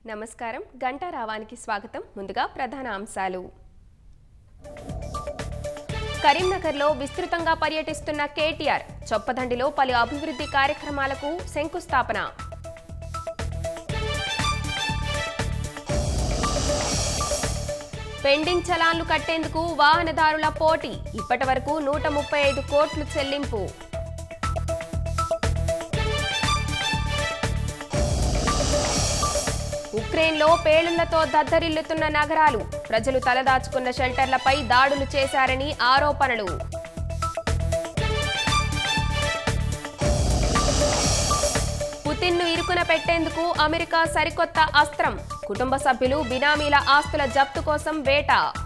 నమస్కారం గంటా రావానికి స్వాగతం ముందుగా ప్రధాన అంశాలు కరీంనగర్లో విస్తృతంగా పర్యటిస్తున్న కేటీఆర్ చొప్పదండిలో పలు అభివృద్ధి కార్యక్రమాలకు శంకుస్థాపన పెండింగ్ చలాన్లు కట్టేందుకు వాహనదారుల పోటీ ఇప్పటి వరకు నూట ముప్పై ఐదు కోట్లు చెల్లింపు ఉక్రెయిన్లో పేలుళ్లతో దద్దరిల్లుతున్న నగరాలు ప్రజలు తలదాచుకున్న షెల్టర్లపై దాడులు చేశారని ఆరోపణలు పుతిన్ను ఇరుకున పెట్టేందుకు అమెరికా సరికొత్త అస్త్రం కుటుంబ సభ్యులు బినామీల ఆస్తుల జప్తు కోసం వేట